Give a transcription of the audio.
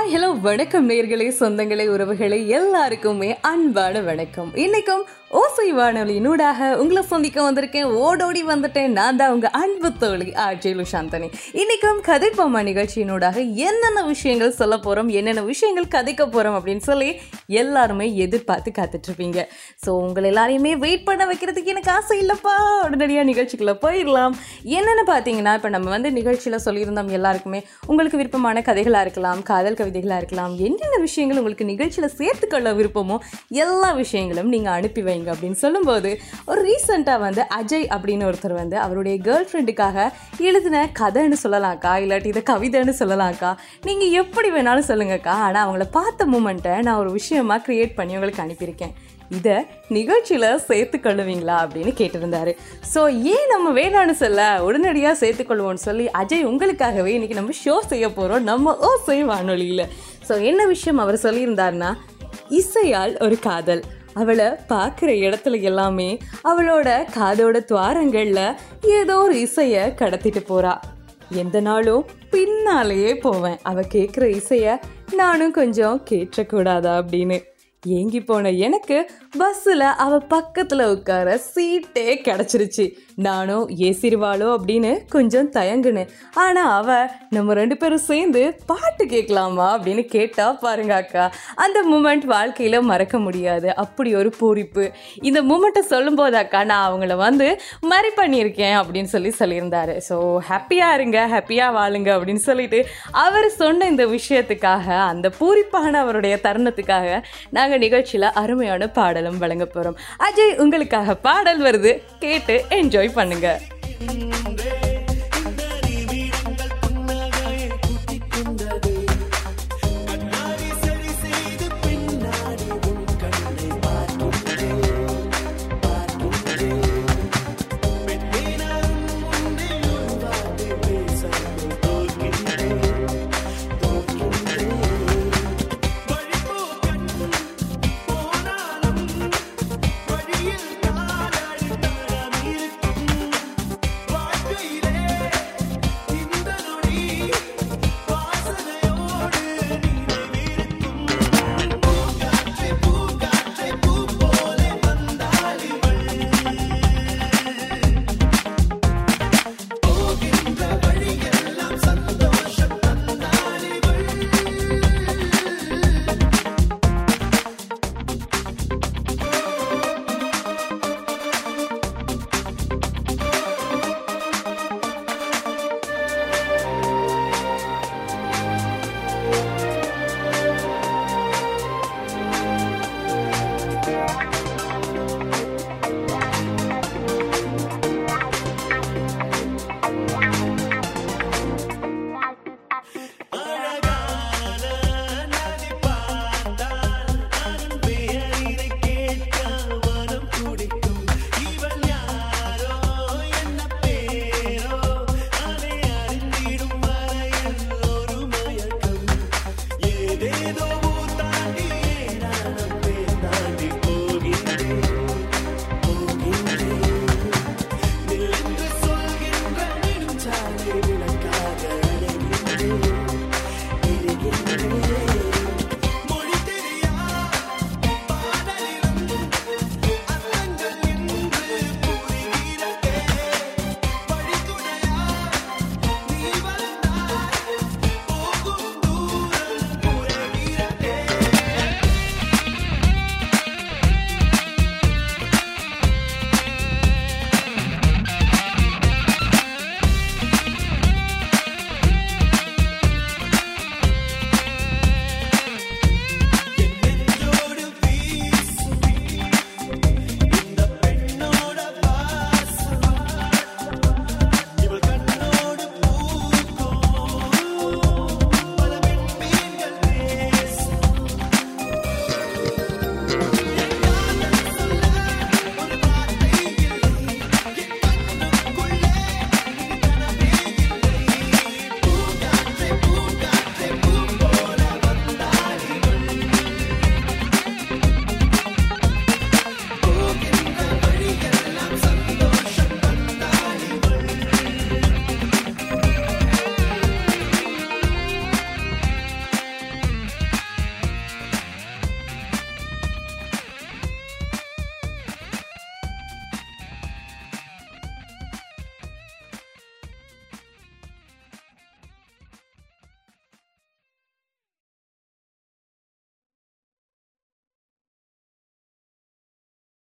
hi hello வணக்கம் நேர்களே சொந்தங்களே உறவுகளே எல்லாருக்குமே அன்பான வணக்கம் இன்னைக்கும் ஓசை வானொலியினூடாக உங்களை சந்திக்க வந்திருக்கேன் ஓடோடி வந்துட்டேன் நான் தான் உங்க அன்பு தோழி ஆர்ஜேலு சாந்தனி இன்னைக்கும் கதைப்பம்மா நிகழ்ச்சியினூடாக என்னென்ன விஷயங்கள் சொல்ல போறோம் என்னென்ன விஷயங்கள் கதைக்க போறோம் அப்படின்னு சொல்லி எல்லாருமே எதிர்பார்த்து காத்துட்டு இருப்பீங்க ஸோ உங்களை எல்லாரையுமே வெயிட் பண்ண வைக்கிறதுக்கு எனக்கு ஆசை இல்லைப்பா உடனடியாக நிகழ்ச்சிக்குள்ள போயிடலாம் என்னென்னு பார்த்தீங்கன்னா இப்போ நம்ம வந்து நிகழ்ச்சியில் சொல்லியிருந்தோம் எல்லாருக்குமே உங்களுக்கு விருப்பமான கதைகளாக இருக்கலாம் காதல் கவிதைகளாக இருக்கலாம் என்னென்ன விஷயங்கள் உங்களுக்கு நிகழ்ச்சியில் சேர்த்துக்கொள்ள விருப்பமோ எல்லா விஷயங்களும் நீங்கள் அனுப்பி வைங்க அப்படின்னு சொல்லும்போது ஒரு ரீசெண்டாக வந்து அஜய் அப்படின்னு ஒருத்தர் வந்து அவருடைய கேர்ள் ஃப்ரெண்டுக்காக எழுதின கதைன்னு சொல்லலாம்க்கா இல்லாட்டி இதை கவிதைன்னு சொல்லலாம்க்கா நீங்கள் எப்படி வேணாலும் சொல்லுங்கக்கா ஆனால் அவங்கள பார்த்த மூமெண்ட்டை நான் ஒரு விஷயமா க்ரியேட் பண்ணி உங்களுக்கு அனுப்பியிருக்கேன் இதை நிகழ்ச்சியில் சேர்த்துக்கொள்ளுவீங்களா அப்படின்னு கேட்டிருந்தாரு ஸோ ஏன் நம்ம வேணான்னு சொல்ல உடனடியாக சேர்த்துக்கொள்வோம்னு சொல்லி அஜய் உங்களுக்காகவே இன்னைக்கு நம்ம ஷோ செய்ய போகிறோம் நம்ம ஓசை வானொலியில் ஸோ என்ன விஷயம் அவர் சொல்லியிருந்தாருன்னா இசையால் ஒரு காதல் அவளை பார்க்குற இடத்துல எல்லாமே அவளோட காதோட துவாரங்களில் ஏதோ ஒரு இசையை கடத்திட்டு போறா எந்த நாளும் பின்னாலேயே போவேன் அவ கேட்குற இசைய நானும் கொஞ்சம் கேட்டக்கூடாதா அப்படின்னு ஏங்கி போன எனக்கு பஸ்ஸில் அவ பக்கத்தில் உட்கார சீட்டே கிடச்சிருச்சு நானும் ஏசிருவாளோ அப்படின்னு கொஞ்சம் தயங்குனேன் ஆனால் அவ நம்ம ரெண்டு பேரும் சேர்ந்து பாட்டு கேட்கலாமா அப்படின்னு கேட்டா பாருங்க அக்கா அந்த மூமெண்ட் வாழ்க்கையில் மறக்க முடியாது அப்படி ஒரு பூரிப்பு இந்த மூமெண்ட்டை சொல்லும்போது அக்கா நான் அவங்கள வந்து மறி பண்ணியிருக்கேன் அப்படின்னு சொல்லி சொல்லியிருந்தாரு ஸோ ஹாப்பியாக இருங்க ஹாப்பியாக வாழுங்க அப்படின்னு சொல்லிட்டு அவர் சொன்ன இந்த விஷயத்துக்காக அந்த பூரிப்பான அவருடைய தருணத்துக்காக நாங்கள் நிகழ்ச்சியில் அருமையான பாடலும் வழங்க போகிறோம் அஜய் உங்களுக்காக பாடல் வருது கேட்டு என்ஜாய் பண்ணுங்க